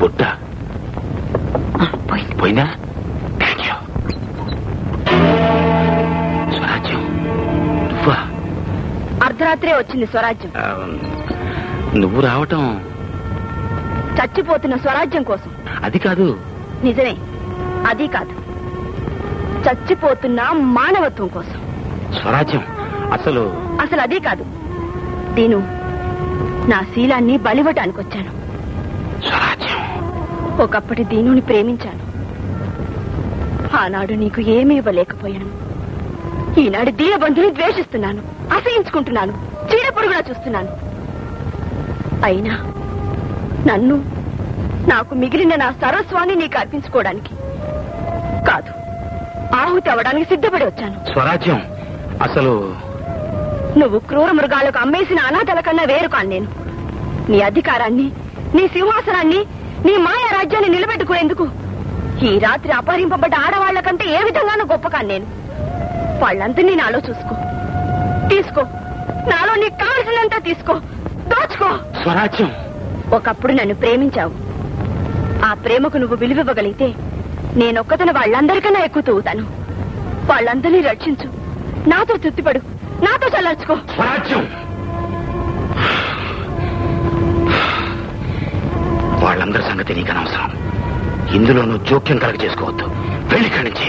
బుట్ట పోయింది పోయిందా థ్యాంక్ యూ స్వరాజ్యం నువ్వా అర్ధరాత్రే వచ్చింది స్వరాజ్యం ఆ, నువ్వు రావటం చచ్చిపోతున్న స్వరాజ్యం కోసం అది కాదు నిజమే అది కాదు చచ్చిపోతున్న మానవత్వం కోసం స్వరాజ్యం అసలు అసలు అదే కాదు నేను నా శీలాన్ని బలివ్వటానికి వచ్చాను స్వరాజ్యం ఒకప్పటి దీనుని ప్రేమించాను ఆనాడు నీకు ఏమీ ఇవ్వలేకపోయాను ఈనాడు దీనబంధుని ద్వేషిస్తున్నాను అసహించుకుంటున్నాను చీడ పొరుగులా చూస్తున్నాను అయినా నన్ను నాకు మిగిలిన నా సర్వస్వాన్ని నీకు అర్పించుకోవడానికి కాదు ఆహుతి అవ్వడానికి సిద్ధపడి వచ్చాను స్వరాజ్యం అసలు నువ్వు క్రూర మృగాలకు అమ్మేసిన అనాథల కన్నా వేరు కాను నేను నీ అధికారాన్ని నీ సింహాసనాన్ని నీ మాయా రాజ్యాన్ని నిలబెట్టుకునేందుకు ఈ రాత్రి అపహరింపబడ్డ ఆడవాళ్లకంటే ఏ విధంగానూ గొప్ప కాను నేను వాళ్ళందరినీ నాలో చూసుకో తీసుకో నాలో నీకు కావలసినంత తీసుకో దోచుకో స్వరాజ్యం ఒకప్పుడు నన్ను ప్రేమించావు ఆ ప్రేమకు నువ్వు విలువివ్వగలిగితే నేనొక్కతన వాళ్ళందరికన్నా ఎక్కువ తూగుతాను వాళ్ళందరినీ రక్షించు నాతో తృప్తిపడు నాతో చల్లార్చుకో స్వరాజ్యం వాళ్ళందరి సంగతి నీకు అనవసరం ఇందులో నువ్వు జోక్యం కలగ చేసుకోవద్దు వెళ్ళి ఇక్కడి నుంచి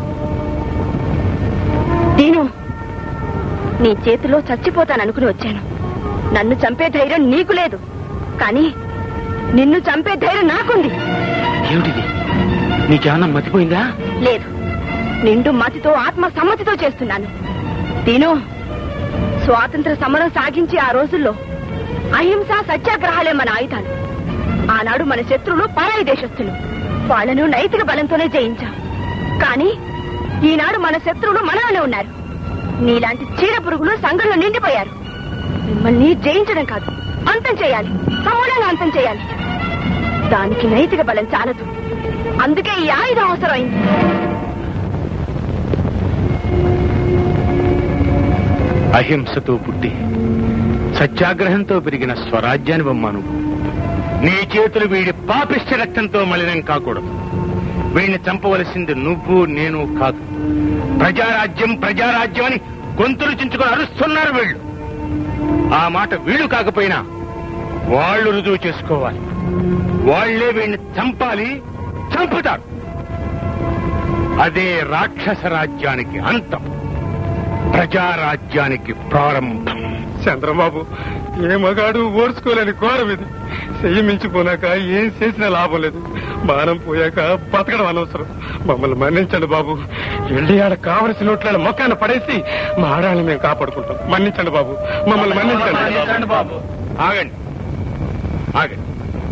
దీను నీ చేతిలో చచ్చిపోతాననుకుని వచ్చాను నన్ను చంపే ధైర్యం నీకు లేదు కానీ నిన్ను చంపే ధైర్యం నాకుంది ఏమిటిది నీకేమన్నా మతిపోయిందా లేదు నిండు మతితో ఆత్మ సమ్మతితో చేస్తున్నాను దీను స్వాతంత్ర సమరం సాగించి ఆ రోజుల్లో అహింస సత్యాగ్రహాలే మన ఆయుధాలు ఆనాడు మన శత్రువులు పరాయి దేశస్థులు వాళ్ళను నైతిక బలంతోనే జయించాం కానీ ఈనాడు మన శత్రువులు మనలోనే ఉన్నారు నీలాంటి చీడ పురుగులు సంఘంలో నిండిపోయారు మిమ్మల్ని జయించడం కాదు అంతం చేయాలి సమూలంగా అంతం చేయాలి దానికి నైతిక బలం చాలదు అందుకే ఈ ఆయుధం అవసరమైంది అహింసతో పుట్టి సత్యాగ్రహంతో పెరిగిన స్వరాజ్యాన్ని బొమ్మను నీ చేతులు వీడి పాపిష్ట రక్తంతో మలినం కాకూడదు వీడిని చంపవలసింది నువ్వు నేను కాదు ప్రజారాజ్యం ప్రజారాజ్యం అని గొంతులు చించుకొని అరుస్తున్నారు వీళ్ళు ఆ మాట వీళ్ళు కాకపోయినా వాళ్ళు రుజువు చేసుకోవాలి వాళ్లే వీడిని చంపాలి చంపుతారు అదే రాక్షస రాజ్యానికి అంతం ప్రజారాజ్యానికి ప్రారంభం చంద్రబాబు ఏ మగాడు ఓర్చుకోలేని ఘోరం ఇది చెయ్యి మించిపోనాక ఏం చేసినా లాభం లేదు బాణం పోయాక బతకడం అనవసరం మమ్మల్ని మన్నించండి బాబు వెళ్ళి ఆడ కావలసిన నోట్ల మొక్కాన్ని పడేసి మా ఆడాళ్ళని మేము కాపాడుకుంటాం మన్నించండి బాబు మమ్మల్ని మన్నించండి బాబు ఆగండి ఆగండి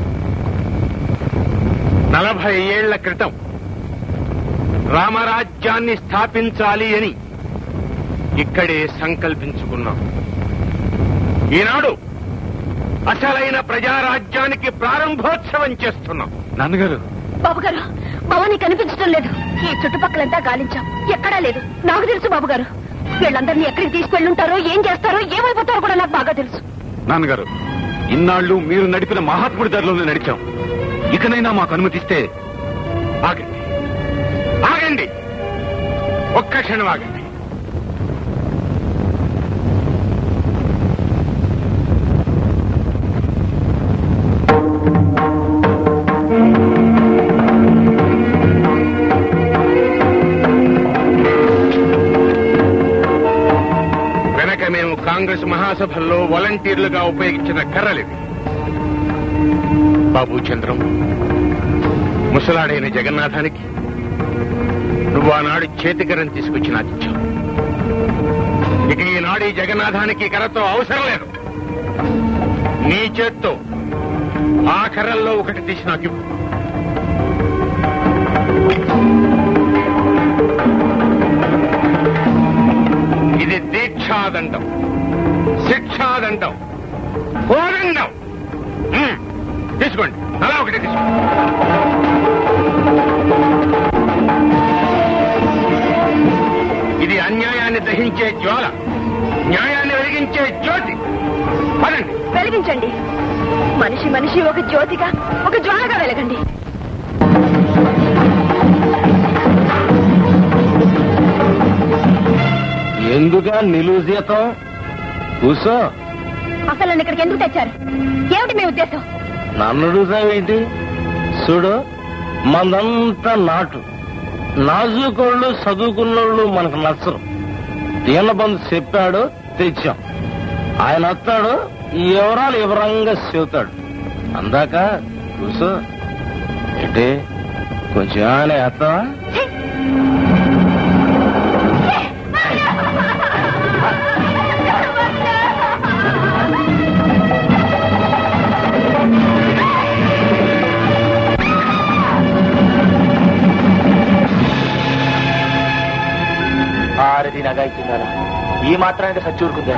నలభై ఏళ్ల క్రితం రామరాజ్యాన్ని స్థాపించాలి అని ఇక్కడే సంకల్పించుకున్నాం ఈనాడు అసలైన ప్రజారాజ్యానికి ప్రారంభోత్సవం చేస్తున్నాం నాన్నగారు బాబు గారు భవానీ కనిపించడం లేదు ఈ చుట్టుపక్కలంతా గాలించాం ఎక్కడా లేదు నాకు తెలుసు బాబు గారు వీళ్ళందరినీ ఎక్కడికి తీసుకెళ్ళుంటారో ఏం చేస్తారో ఏమైపోతారో కూడా నాకు బాగా తెలుసు నాన్నగారు ఇన్నాళ్ళు మీరు నడిపిన మహాత్ముడి దారిలోనే నడిచాం ఇకనైనా మాకు అనుమతిస్తే ఆగండి ఆగండి ఒక్క క్షణం ఆగండి వెనక మేము కాంగ్రెస్ మహాసభల్లో వాలంటీర్లుగా ఉపయోగించిన కర్రలివి బాబు చంద్రం ముసలాడైన జగన్నాథానికి నువ్వు ఆనాడు చేతికరం తీసుకొచ్చి నాకు ఇచ్చావు ఇక ఈనాడు ఈ జగన్నాథానికి ఈ కర్రతో అవసరం లేదు నీ చేత్తో ఆ కర్రల్లో ఒకటి తీసి నాకు ఇవ్వు. ఇది దీక్షాదండం శిక్షాదండం కోదండం ఉమ్, తీసుకోండి అలా ఒకటి తీసుకోండి ఇది అన్యాయాన్ని దహించే జ్వాల న్యాయాన్ని వెలిగించే జ్యోతి పదండి వెళ్ళి వెలిగించండి మనిషి మనిషి ఒక జ్యోతిగా ఒక జ్వాలగా వెలగండి ఎందుగా నిలువు జీతం కూసో అసలు నన్ను ఇక్కడికి ఎందుకు తెచ్చారు ఏమిటి మీ ఉద్దేశం నన్ను అడుగుతావేంటి చూడు మందంతా నాటు నాజుకోళ్ళు చదువుకున్నోళ్ళు మనకు నచ్చరు దీనబంధు చెప్పాడు తెచ్చాం ఆయన వస్తాడు ఈ వివరాలు వివరంగా చెబుతాడు అందాక కూసో ఏంటి కొంచెం ఏమైనా వేస్తావా ఆరది నగా ఇచ్చిందా ఈ మాత్రానికి సచ్చూరుకుందా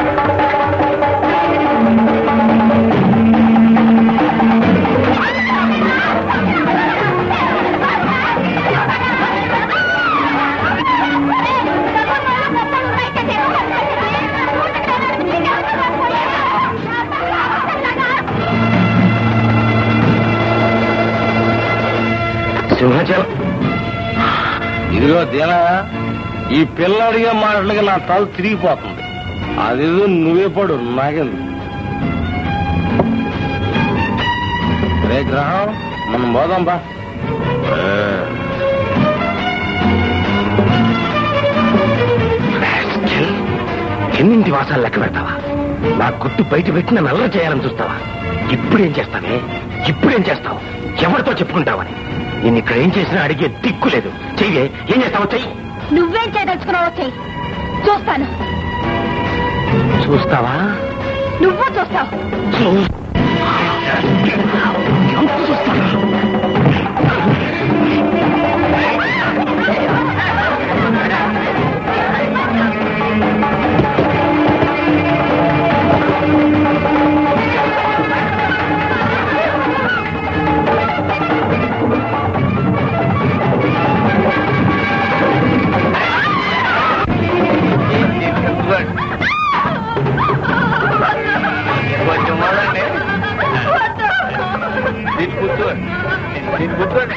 సింహాచలం ఇదిగో దీనా ఈ పిల్ల అడిగే మాటలకి నా తల తిరిగిపోతుంది అదేదో నువ్వే పడు నాకెందుకు రే గ్రహం మనం పోదాం బా ఎన్నింటి వాసాలు లెక్క పెడతావా నా గుట్టు బయట పెట్టిన నల్ల చేయాలని చూస్తావా ఇప్పుడేం చేస్తావే ఇప్పుడేం చేస్తావు ఎవరితో చెప్పుకుంటావని నేను ఇక్కడ ఏం చేసినా అడిగే దిక్కు లేదు చెయ్యే ఏం చేస్తావు చెయ్యి నువ్వేం చేయదలుచుకున్నావో చెయ్యి చూస్తాను చూస్తావా నువ్వు చూస్తావు చూ- చూస్తావా? కొంచెం మొదలండి దీన్ని కూర్చోండి దీన్ని కూర్చోండి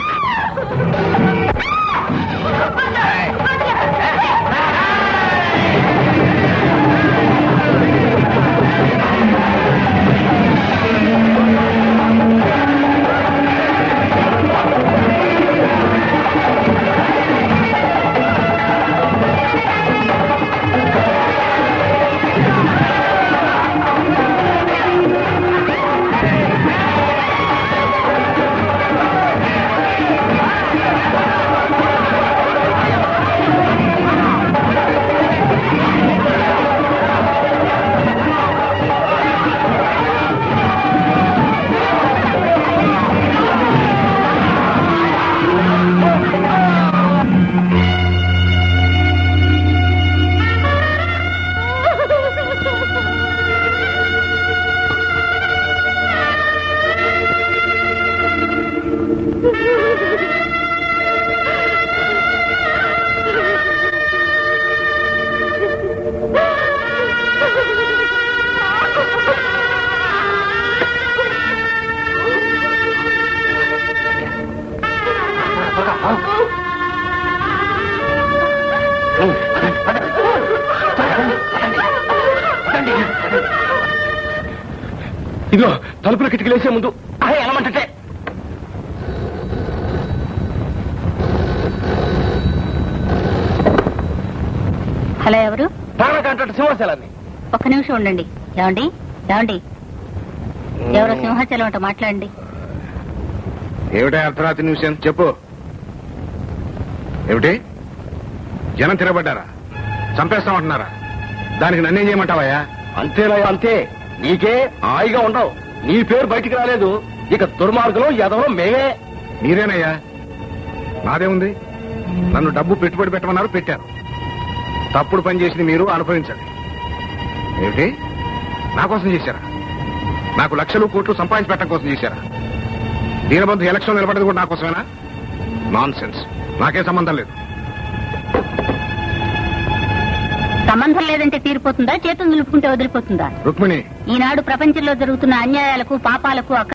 ఇదిగో తలుపులు కిటికలేసే ముందు అదే ఎలమంటే హలో ఎవరు ప్రాణ కాంట్రాక్ట్ సింహాచలాన్ని ఒక్క నిమిషం ఉండండి ఏమండి ఏమండి ఎవరో సింహాచలం అంట మాట్లాడండి ఏమిటా అర్ధరాత్రి న్యూస్ చెప్పు ఏమిటి జనం తిరగబడ్డారా చంపేస్తామంటున్నారా దానికి నన్నేం చేయమంటావయ్యా అంతేలా అంతే నీకే హాయిగా ఉండవు నీ పేరు బయటికి రాలేదు ఇక దుర్మార్గులు ఎదవో మేమే మీరేనయ్యా నాదేముంది నన్ను డబ్బు పెట్టుబడి పెట్టమన్నారు పెట్టాను తప్పుడు పని చేసింది మీరు అనుభవించండి ఏమిటి నా కోసం చేశారా నాకు లక్షలు కోట్లు సంపాదించి పెట్టడం కోసం చేశారా దీనబంధు ఎలక్షన్ నిలబడేది కూడా నా కోసమేనా నాన్ సెన్స్ నాకే సంబంధం లేదు సంబంధం లేదంటే తీరిపోతుందా చేతులు నిలుపుకుంటే వదిలిపోతుందా రుక్మిణి ఈనాడు ప్రపంచంలో జరుగుతున్న అన్యాయాలకు పాపాలకు